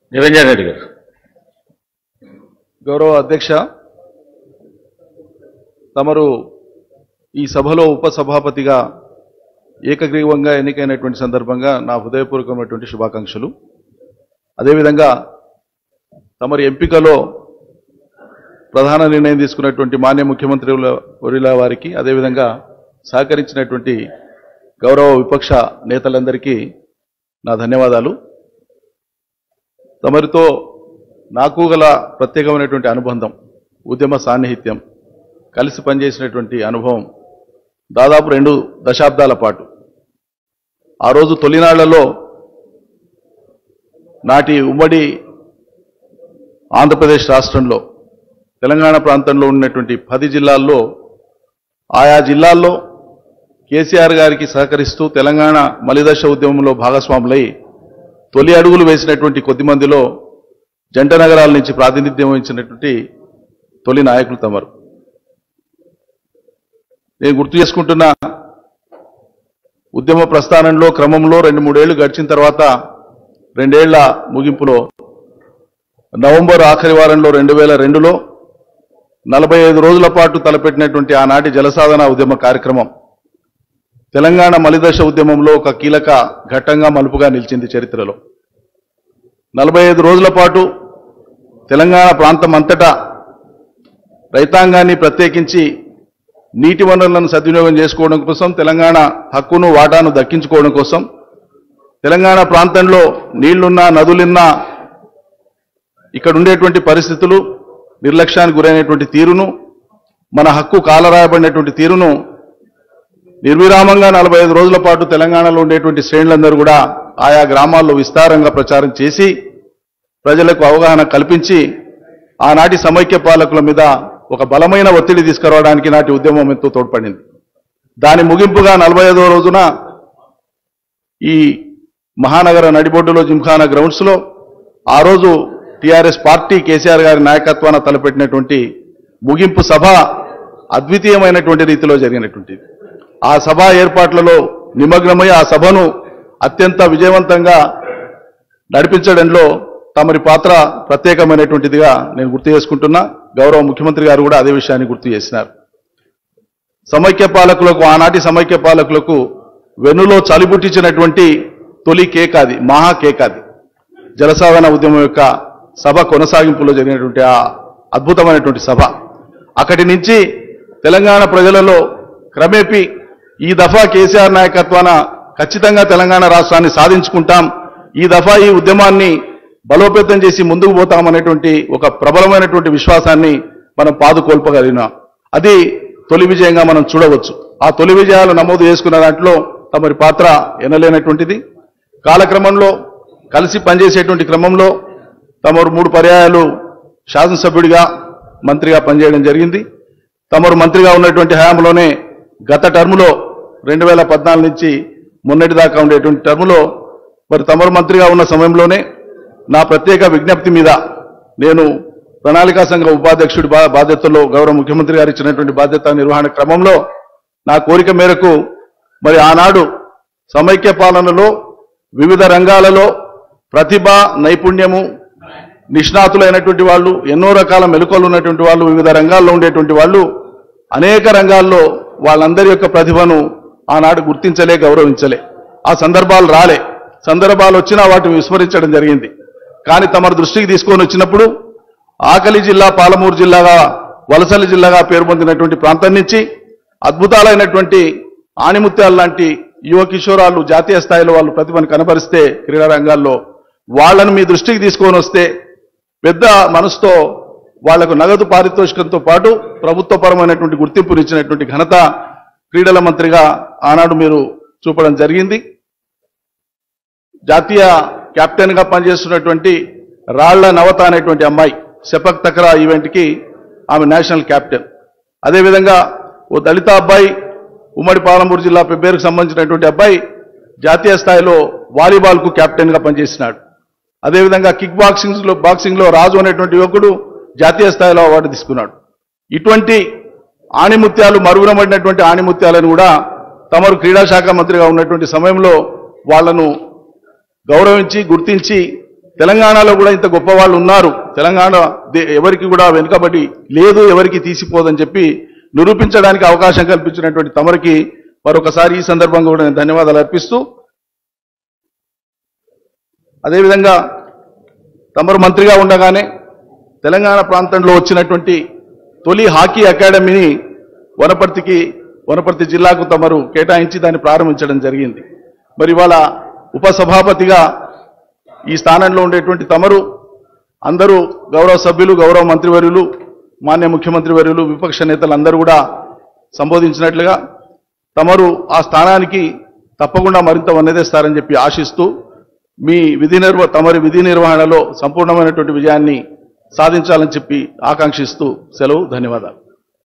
నిరంజన్ రెడ్డి గారు గౌరవ అధ్యక్ష తమరు ఈ సభలో ఉపసభాపతిగా ఏకగ్రీవంగా ఎన్నికైనటువంటి సందర్భంగా నా హృదయపూర్వకమైనటువంటి శుభాకాంక్షలు అదేవిధంగా తమరి ఎంపికలో ప్రధాన నిర్ణయం తీసుకున్నటువంటి మాన్య ముఖ్యమంత్రి వర్యుల వారికి అదేవిధంగా సహకరించినటువంటి గౌరవ విపక్ష నేతలందరికీ నా ధన్యవాదాలు తమరితో నాకు గల ప్రత్యేకమైనటువంటి అనుబంధం ఉద్యమ సాన్నిహిత్యం కలిసి పనిచేసినటువంటి అనుభవం దాదాపు రెండు దశాబ్దాల పాటు ఆ రోజు తొలినాళ్లలో నాటి ఉమ్మడి ఆంధ్రప్రదేశ్ రాష్ట్రంలో తెలంగాణ ప్రాంతంలో ఉన్నటువంటి పది జిల్లాల్లో ఆయా జిల్లాల్లో కేసీఆర్ గారికి సహకరిస్తూ తెలంగాణ మలిదశ ఉద్యమంలో భాగస్వాములై తొలి అడుగులు వేసినటువంటి కొద్ది మందిలో జంట నగరాల నుంచి ప్రాతినిధ్యం వహించినటువంటి తొలి నాయకులు తమరు నేను గుర్తు చేసుకుంటున్న ఉద్యమ ప్రస్థానంలో క్రమంలో రెండు మూడేళ్లు గడిచిన తర్వాత రెండేళ్ల ముగింపులో నవంబర్ ఆఖరి వారంలో రెండు వేల రెండులో నలభై ఐదు రోజుల పాటు తలపెట్టినటువంటి ఆనాటి జలసాధన ఉద్యమ కార్యక్రమం తెలంగాణ మలిదశ ఉద్యమంలో ఒక కీలక ఘట్టంగా మలుపుగా నిలిచింది చరిత్రలో నలభై ఐదు రోజుల పాటు తెలంగాణ ప్రాంతం అంతటా రైతాంగాన్ని ప్రత్యేకించి నీటి వనరులను సద్వినియోగం చేసుకోవడం కోసం తెలంగాణ హక్కును వాటాను దక్కించుకోవడం కోసం తెలంగాణ ప్రాంతంలో నీళ్లున్నా నదులున్నా ఇక్కడ ఉండేటువంటి పరిస్థితులు నిర్లక్ష్యానికి గురైనటువంటి తీరును మన హక్కు కాలరాయబడినటువంటి తీరును నిర్విరామంగా నలభై ఐదు రోజుల పాటు తెలంగాణలో ఉండేటువంటి శ్రేణులందరూ కూడా ఆయా గ్రామాల్లో విస్తారంగా ప్రచారం చేసి ప్రజలకు అవగాహన కల్పించి ఆనాటి సమైక్య పాలకుల మీద ఒక బలమైన ఒత్తిడి తీసుకురావడానికి నాటి ఉద్యమం ఎంతో తోడ్పడింది దాని ముగింపుగా నలభై ఐదవ రోజున ఈ మహానగర నడిబొడ్డులో జిమ్ఖానా గ్రౌండ్స్ లో ఆ రోజు టిఆర్ఎస్ పార్టీ కేసీఆర్ గారి నాయకత్వాన తలపెట్టినటువంటి ముగింపు సభ అద్వితీయమైనటువంటి రీతిలో జరిగినటువంటిది ఆ సభ ఏర్పాట్లలో నిమగ్నమై ఆ సభను అత్యంత విజయవంతంగా నడిపించడంలో తమరి పాత్ర ప్రత్యేకమైనటువంటిదిగా నేను గుర్తు చేసుకుంటున్నా గౌరవ ముఖ్యమంత్రి గారు కూడా అదే విషయాన్ని గుర్తు చేసినారు సమైక్య పాలకులకు ఆనాటి సమైక్య పాలకులకు వెన్నులో చలిబుట్టించినటువంటి తొలి కేక్ అది మహా కేక్ అది జలసాధన ఉద్యమం యొక్క సభ కొనసాగింపులో జరిగినటువంటి ఆ అద్భుతమైనటువంటి సభ అక్కడి నుంచి తెలంగాణ ప్రజలలో క్రమేపీ ఈ దఫా కేసీఆర్ నాయకత్వాన ఖచ్చితంగా తెలంగాణ రాష్ట్రాన్ని సాధించుకుంటాం ఈ దఫా ఈ ఉద్యమాన్ని బలోపేతం చేసి ముందుకు పోతామనేటువంటి ఒక ప్రబలమైనటువంటి విశ్వాసాన్ని మనం పాదుకోల్పగలిగినాం అది తొలి విజయంగా మనం చూడవచ్చు ఆ తొలి విజయాలు నమోదు చేసుకున్న దాంట్లో తమరి పాత్ర ఎనలేనటువంటిది కాలక్రమంలో కలిసి పనిచేసేటువంటి క్రమంలో తమరు మూడు పర్యాయాలు శాసనసభ్యుడిగా మంత్రిగా పనిచేయడం జరిగింది తమరు మంత్రిగా ఉన్నటువంటి హయాంలోనే గత టర్ములో రెండు వేల పద్నాలుగు నుంచి మొన్నటి దాకా ఉండేటువంటి టర్ములో మరి తమరు మంత్రిగా ఉన్న సమయంలోనే నా ప్రత్యేక విజ్ఞప్తి మీద నేను ప్రణాళికా సంఘ ఉపాధ్యక్షుడి బా- బాధ్యతల్లో గౌరవ ముఖ్యమంత్రి గారు ఇచ్చినటువంటి బాధ్యత నిర్వహణ క్రమంలో నా కోరిక మేరకు మరి ఆనాడు సమైక్య పాలనలో వివిధ రంగాలలో ప్రతిభ నైపుణ్యము నిష్ణాతులైనటువంటి వాళ్ళు ఎన్నో రకాల మెలకువలు ఉన్నటువంటి వాళ్ళు వివిధ రంగాల్లో ఉండేటువంటి వాళ్ళు అనేక రంగాల్లో వాళ్ళందరి యొక్క ప్రతిభను ఆనాడు గుర్తించలే గౌరవించలే ఆ సందర్భాలు రాలే సందర్భాలు వచ్చినా వాటిని విస్మరించడం జరిగింది కానీ తమ దృష్టికి తీసుకొని వచ్చినప్పుడు ఆకలి జిల్లా పాలమూరు జిల్లాగా వలసలి జిల్లాగా పేరు పొందినటువంటి ప్రాంతం నుంచి అద్భుతాలైనటువంటి ఆణిముత్యాలు లాంటి యువ కిషోరాలు జాతీయ స్థాయిలో వాళ్ళు ప్రతిభను కనబరిస్తే క్రీడా రంగాల్లో వాళ్ళను మీ దృష్టికి తీసుకొని వస్తే పెద్ద మనసుతో వాళ్లకు నగదు పారితోషికంతో పాటు ప్రభుత్వపరమైనటువంటి గుర్తింపునిచ్చినటువంటి ఘనత క్రీడల మంత్రిగా ఆనాడు మీరు చూపడం జరిగింది జాతీయ కెప్టెన్ గా పనిచేస్తున్నటువంటి రాళ్ల నవత అనేటువంటి అమ్మాయి సెపక్ తక్రా ఈవెంట్ కి ఆమె నేషనల్ కెప్టెన్ అదేవిధంగా ఓ దళిత అబ్బాయి ఉమ్మడి పాలమూరు జిల్లా పెబ్బేరుకు సంబంధించినటువంటి అబ్బాయి జాతీయ స్థాయిలో వాలీబాల్ కు కెప్టెన్ గా పనిచేసినాడు అదేవిధంగా కిక్ బాక్సింగ్ లో బాక్సింగ్ లో రాజు అనేటువంటి యువకుడు జాతీయ స్థాయిలో అవార్డు తీసుకున్నాడు ఇటువంటి ఆణిముత్యాలు మరుగునబడినటువంటి ఆణిముత్యాలను కూడా తమరు క్రీడా శాఖ మంత్రిగా ఉన్నటువంటి సమయంలో వాళ్లను గౌరవించి గుర్తించి తెలంగాణలో కూడా ఇంత గొప్ప వాళ్ళు ఉన్నారు తెలంగాణ దే- ఎవరికి కూడా వెనుకబడి లేదు ఎవరికి తీసిపోదని చెప్పి నిరూపించడానికి అవకాశం కల్పించినటువంటి తమరికి మరొకసారి ఈ సందర్భంగా కూడా నేను ధన్యవాదాలు అర్పిస్తూ అదేవిధంగా తమరు మంత్రిగా ఉండగానే తెలంగాణ ప్రాంతంలో వచ్చినటువంటి తొలి హాకీ అకాడమీని వనపర్తికి వనపర్తి జిల్లాకు తమరు కేటాయించి దాన్ని ప్రారంభించడం జరిగింది మరి ఇవాళ ఉపసభాపతిగా ఈ స్థానంలో ఉండేటువంటి తమరు అందరూ గౌరవ సభ్యులు గౌరవ మంత్రివర్యులు మాన్య ముఖ్యమంత్రి వర్యులు విపక్ష నేతలు అందరూ కూడా సంబోధించినట్లుగా తమరు ఆ స్థానానికి తప్పకుండా మరింత వన్నెదేస్తారని చెప్పి ఆశిస్తూ మీ విధి నిర్వ తమరి విధి నిర్వహణలో సంపూర్ణమైనటువంటి విజయాన్ని సాధించాలని చెప్పి ఆకాంక్షిస్తూ సెలవు ధన్యవాదాలు